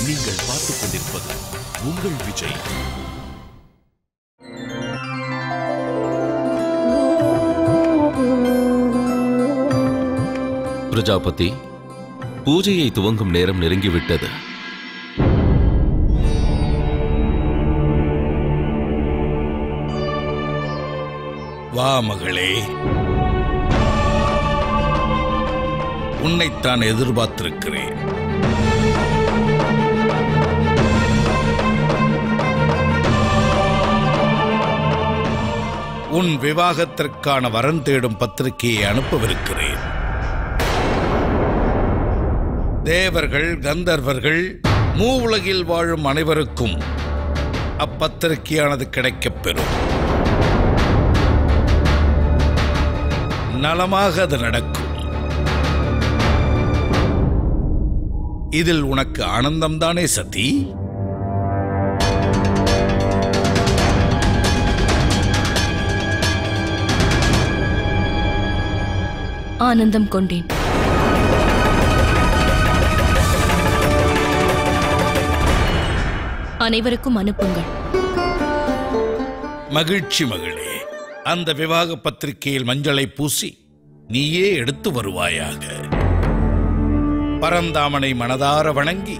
நீங்கள் பார்த்துக் கொண்டிருப்பது உங்கள் விஜய் பிரஜாபதி பூஜையை துவங்கும் நேரம் நெருங்கிவிட்டது வா மகளே உன்னைத்தான் எதிர்பார்த்திருக்கிறேன் உன் விவாகத்திற்கான வரன் தேடும் பத்திரிகையை அனுப்பவிருக்கிறேன் தேவர்கள் கந்தர்வர்கள் மூவுலகில் வாழும் அனைவருக்கும் அப்பத்திரிகையானது கிடைக்கப் பெறும் நலமாக அது நடக்கும் இதில் உனக்கு ஆனந்தம்தானே சதி ஆனந்தம் கொண்டேன் அனைவருக்கும் அனுப்புங்கள் மகிழ்ச்சி மகளே அந்த விவாக பத்திரிகையில் மஞ்சளை பூசி நீயே எடுத்து வருவாயாக பரந்தாமனை மனதார வணங்கி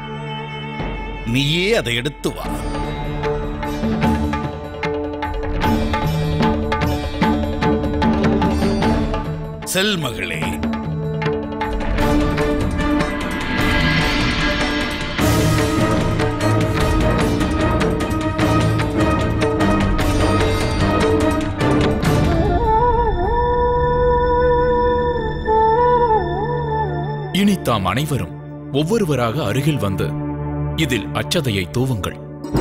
நீயே அதை எடுத்து வா செல் மகளே இனி தாம் அனைவரும் ஒவ்வொருவராக அருகில் வந்து இதில் அச்சதையை தூவுங்கள்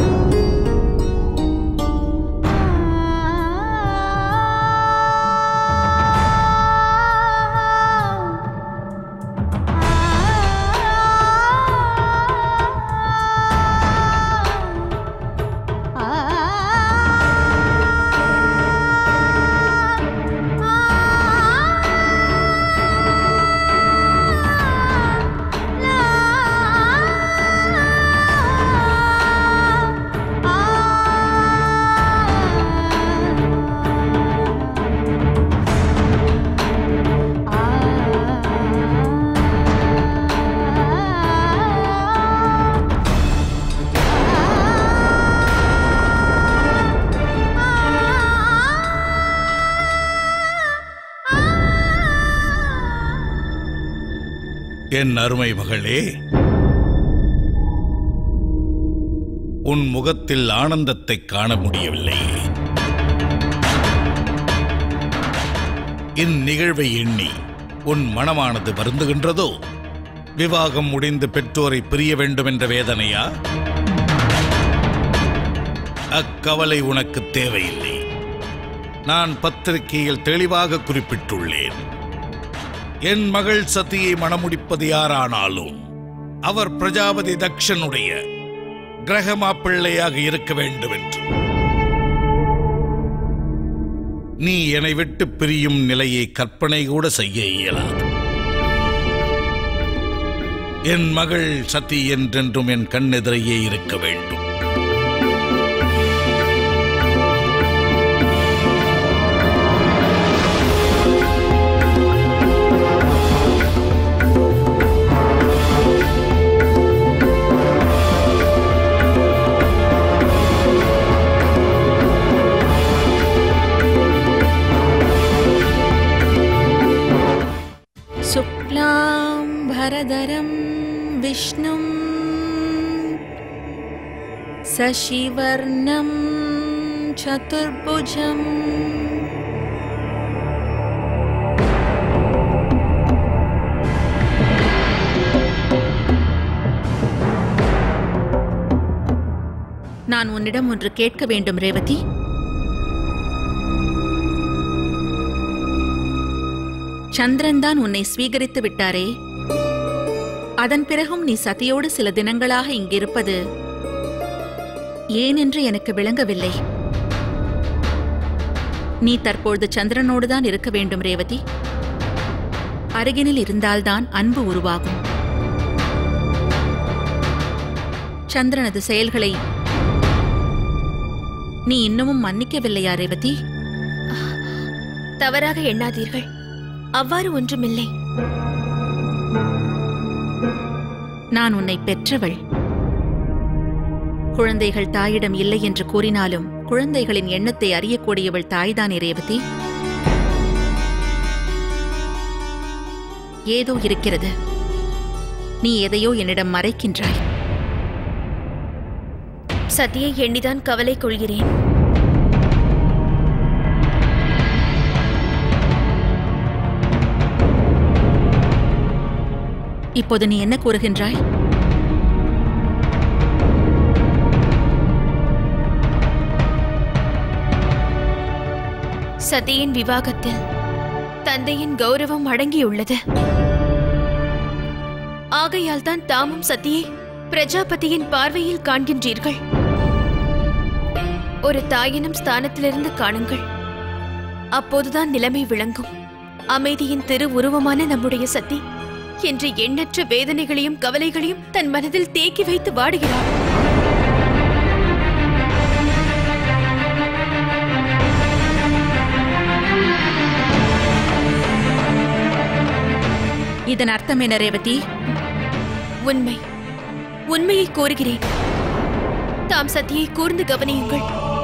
என் அருமை மகளே உன் முகத்தில் ஆனந்தத்தை காண முடியவில்லை இந்நிகழ்வை எண்ணி உன் மனமானது வருந்துகின்றதோ விவாகம் முடிந்து பெற்றோரை பிரிய வேண்டும் என்ற வேதனையா அக்கவலை உனக்கு தேவையில்லை நான் பத்திரிகையில் தெளிவாக குறிப்பிட்டுள்ளேன் என் மகள் சதியை மணமுடிப்பது யாரானாலும் அவர் பிரஜாபதி தக்ஷனுடைய கிரக மாப்பிள்ளையாக இருக்க வேண்டும் என்று நீ என்னை விட்டு பிரியும் நிலையை கற்பனை கூட செய்ய இயலாது என் மகள் சதி என்றென்றும் என் கண்ணெதிரையே இருக்க வேண்டும் शुक्लां भरदरं विष्णुं शशिवर्णं चतुर्भुजम् நான் உன்னிடம் ஒன்று கேட்க வேண்டும் ரேவதி சந்திரன் தான் உன்னை ஸ்வீகரித்து விட்டாரே அதன் பிறகும் நீ சதியோடு சில தினங்களாக இங்கிருப்பது ஏன் என்று எனக்கு விளங்கவில்லை நீ தற்பொழுது சந்திரனோடு தான் இருக்க வேண்டும் ரேவதி அருகினில் இருந்தால்தான் அன்பு உருவாகும் சந்திரனது செயல்களை நீ இன்னமும் மன்னிக்கவில்லையா ரேவதி தவறாக எண்ணாதீர்கள் அவ்வாறு ஒன்றுமில்லை நான் உன்னை பெற்றவள் குழந்தைகள் தாயிடம் இல்லை என்று கூறினாலும் குழந்தைகளின் எண்ணத்தை அறியக்கூடியவள் தாய்தானே ரேவதி ஏதோ இருக்கிறது நீ எதையோ என்னிடம் மறைக்கின்றாய் சதியை எண்ணிதான் கவலை கொள்கிறேன் இப்போது நீ என்ன கூறுகின்றாய் சதியின் விவாகத்தில் தந்தையின் கௌரவம் அடங்கியுள்ளது ஆகையால் தான் தாமும் சதியை பிரஜாபதியின் பார்வையில் காண்கின்றீர்கள் ஒரு தாயினும் ஸ்தானத்திலிருந்து காணுங்கள் அப்போதுதான் நிலைமை விளங்கும் அமைதியின் திரு உருவமான நம்முடைய சதி என்று எண்ணற்ற வேதனைகளையும் கவலைகளையும் தன் மனதில் தேக்கி வைத்து வாடுகிறார் இதன் அர்த்தம் என்ன ரேவதி உண்மை உண்மையை கோருகிறேன் தாம் சத்தியை கூர்ந்து கவனியுங்கள்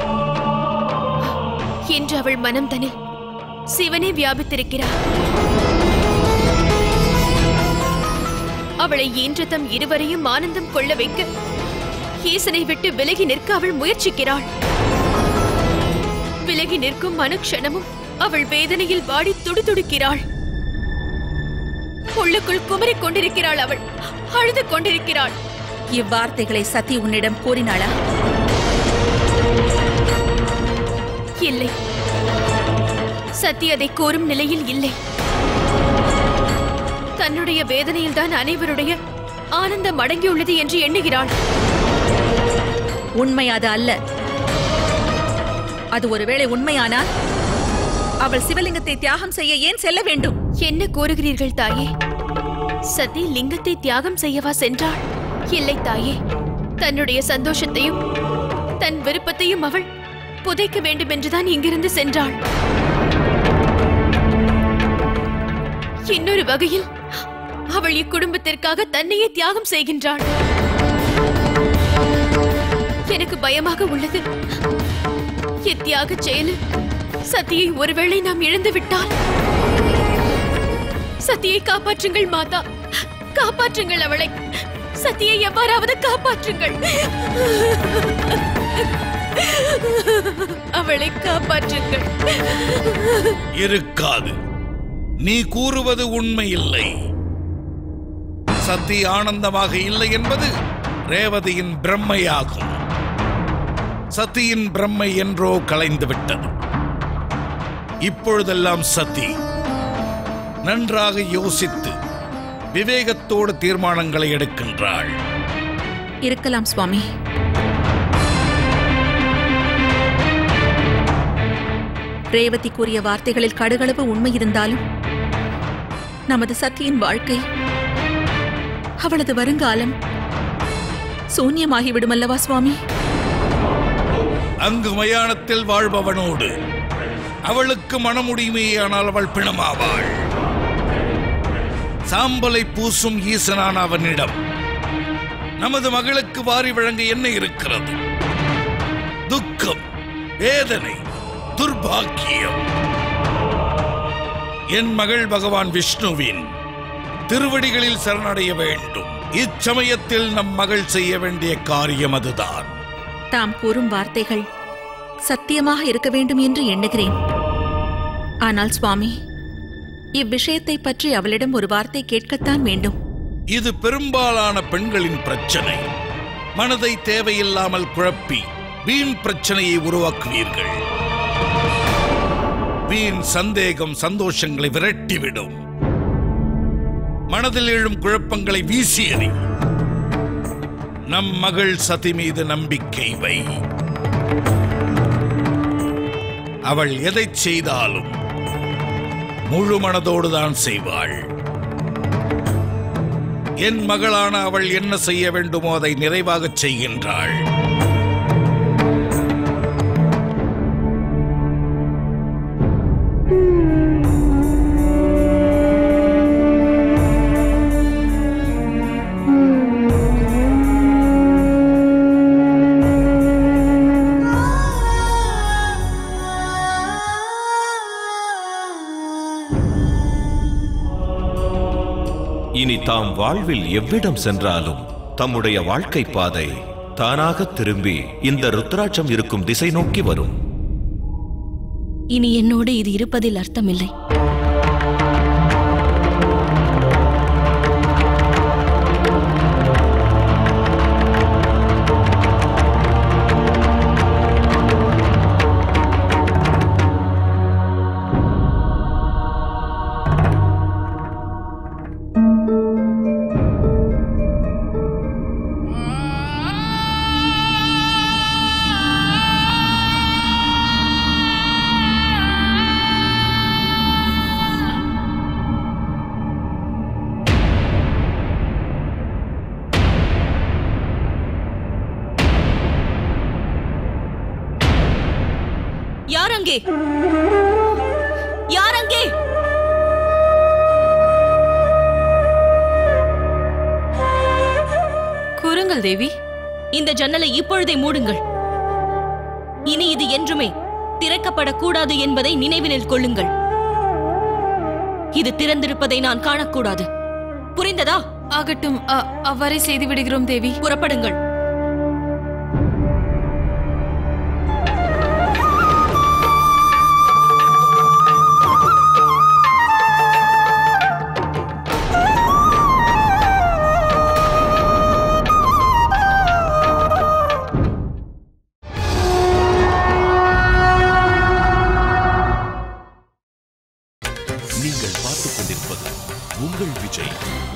என்று அவள் மனம் தனில் சிவனே வியாபித்திருக்கிறார் அவளை ஈன்ற தம் இருவரையும் ஆனந்தம் கொள்ள வைக்க ஈசனை விட்டு விலகி நிற்க அவள் முயற்சிக்கிறாள் விலகி நிற்கும் மனுக்ஷணமும் அவள் வேதனையில் வாடி துடிதுடிக்கிறாள் உள்ளுக்குள் குமரிக் கொண்டிருக்கிறாள் அவள் அழுது கொண்டிருக்கிறாள் இவ்வார்த்தைகளை சதி உன்னிடம் கூறினாளா இல்லை சத்தி அதை கூறும் நிலையில் இல்லை தன்னுடைய வேதனையில்தான் அனைவருடைய ஆனந்தம் அடங்கியுள்ளது என்று எண்ணுகிறாள் உண்மை அது அல்ல அது ஒருவேளை உண்மையானால் அவள் சிவலிங்கத்தை தியாகம் செய்ய ஏன் செல்ல வேண்டும் என்ன கூறுகிறீர்கள் தாயே சதி லிங்கத்தை தியாகம் செய்யவா சென்றாள் இல்லை தாயே தன்னுடைய சந்தோஷத்தையும் தன் விருப்பத்தையும் அவள் புதைக்க வேண்டும் என்றுதான் இங்கிருந்து சென்றாள் இன்னொரு வகையில் அவள் இக்குடும்பத்திற்காக தன்னையே தியாகம் செய்கின்றாள் எனக்கு பயமாக உள்ளது இத்தியாக செயலில் சத்தியை ஒருவேளை நாம் இழந்து விட்டால் சத்தியை காப்பாற்றுங்கள் மாதா காப்பாற்றுங்கள் அவளை சத்தியை எவ்வாறாவது காப்பாற்றுங்கள் அவளை காப்பாற்றுங்கள் இருக்காது நீ கூறுவது உண்மை இல்லை சத்தி ஆனந்தமாக இல்லை என்பது ரேவதியின் பிரம்மையாகும் சத்தியின் பிரம்மை என்றோ கலைந்து விட்டது இப்பொழுதெல்லாம் சதி நன்றாக யோசித்து விவேகத்தோடு தீர்மானங்களை எடுக்கின்றாள் இருக்கலாம் சுவாமி ரேவதி கூறிய வார்த்தைகளில் கடுகளவு உண்மை இருந்தாலும் நமது சத்தியின் வாழ்க்கை அவளது வருங்காலம் சூன்யமாகிவிடும் அல்லவா சுவாமி அங்கு மயானத்தில் வாழ்பவனோடு அவளுக்கு மனமுடிமையானால் அவள் பிணமாவாள் சாம்பலை பூசும் ஈசனான அவனிடம் நமது மகளுக்கு வாரி வழங்க என்ன இருக்கிறது துக்கம் வேதனை துர்பாக்கியம் என் மகள் பகவான் விஷ்ணுவின் திருவடிகளில் சரணடைய வேண்டும் இச்சமயத்தில் நம் மகள் செய்ய வேண்டிய காரியம் அதுதான் தாம் கூறும் வார்த்தைகள் சத்தியமாக இருக்க வேண்டும் என்று எண்ணுகிறேன் ஆனால் சுவாமி இவ்விஷயத்தை பற்றி அவளிடம் ஒரு வார்த்தை கேட்கத்தான் வேண்டும் இது பெரும்பாலான பெண்களின் பிரச்சனை மனதை தேவையில்லாமல் குழப்பி வீண் பிரச்சனையை உருவாக்குவீர்கள் வீண் சந்தேகம் சந்தோஷங்களை விரட்டிவிடும் மனதில் எழும் குழப்பங்களை வீசி எறி நம் மகள் சதி மீது நம்பிக்கை வை அவள் எதைச் செய்தாலும் முழு மனதோடு தான் செய்வாள் என் மகளான அவள் என்ன செய்ய வேண்டுமோ அதை நிறைவாகச் செய்கின்றாள் இனி தாம் வாழ்வில் எவ்விடம் சென்றாலும் தம்முடைய வாழ்க்கை பாதை தானாக திரும்பி இந்த ருத்ராட்சம் இருக்கும் திசை நோக்கி வரும் இனி என்னோடு இது இருப்பதில் அர்த்தமில்லை யார் அங்கே யார் அங்கே கூறுங்கள் தேவி இந்த ஜன்னலை இப்பொழுதே மூடுங்கள் இனி இது என்றுமே திறக்கப்படக்கூடாது என்பதை நினைவினில் கொள்ளுங்கள் இது திறந்திருப்பதை நான் காணக்கூடாது புரிந்ததா ஆகட்டும் அ- அவ்வாறே செய்து விடுகிறோம் தேவி புறப்படுங்கள் நீங்கள் பார்த்துக் கொண்டிருப்பது உங்கள் விஜய்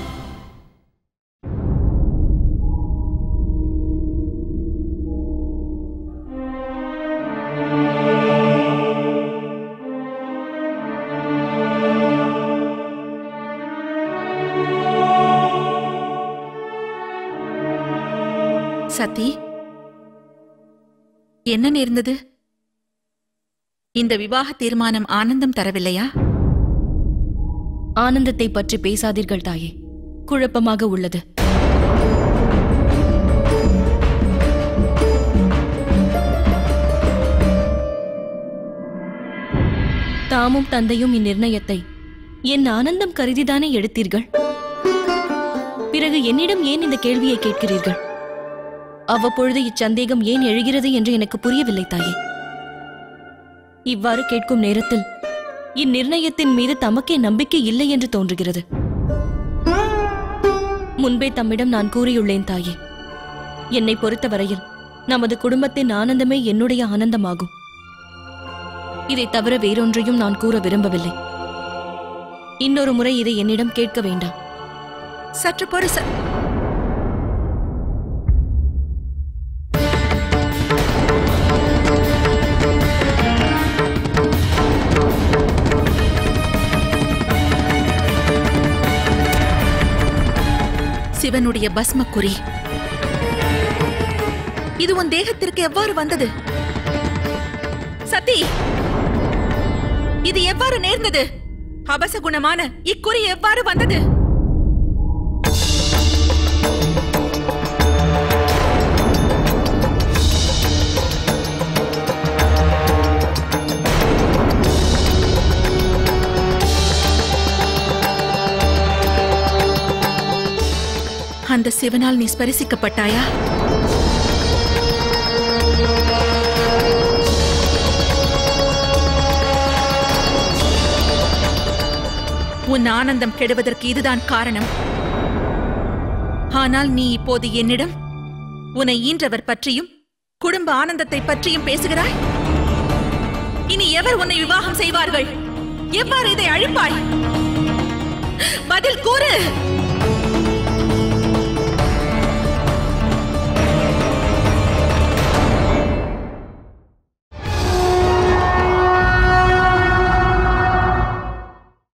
சதி என்ன நேர்ந்தது இந்த விவாக தீர்மானம் ஆனந்தம் தரவில்லையா ஆனந்தத்தை பற்றி பேசாதீர்கள் தாயே குழப்பமாக உள்ளது தாமும் தந்தையும் இந்நிர்ணயத்தை என் ஆனந்தம் கருதிதானே எடுத்தீர்கள் பிறகு என்னிடம் ஏன் இந்த கேள்வியை கேட்கிறீர்கள் அவ்வப்பொழுது இச்சந்தேகம் ஏன் எழுகிறது என்று எனக்கு புரியவில்லை தாயே இவ்வாறு கேட்கும் நேரத்தில் இந்நிர்ணயத்தின் மீது தமக்கே நம்பிக்கை இல்லை என்று தோன்றுகிறது முன்பே தம்மிடம் நான் கூறியுள்ளேன் தாயே என்னை பொறுத்தவரையில் நமது குடும்பத்தின் ஆனந்தமே என்னுடைய ஆனந்தமாகும் இதை தவிர வேறொன்றையும் நான் கூற விரும்பவில்லை இன்னொரு முறை இதை என்னிடம் கேட்க வேண்டாம் சற்று பொறு ச- சிவனுடைய பஸ்மக்குறி இது உன் தேகத்திற்கு எவ்வாறு வந்தது சத்தி இது எவ்வாறு நேர்ந்தது அபசகுணமான இக்குறி எவ்வாறு வந்தது அந்த சிவனால் நீ ஸ்பரிசிக்கப்பட்டாயா உன் ஆனந்தம் கெடுவதற்கு இதுதான் காரணம் ஆனால் நீ இப்போது என்னிடம் உன்னை ஈன்றவர் பற்றியும் குடும்ப ஆனந்தத்தை பற்றியும் பேசுகிறாய் இனி எவர் உன்னை விவாகம் செய்வார்கள் எவ்வாறு இதை அழிப்பாய் பதில் கூறு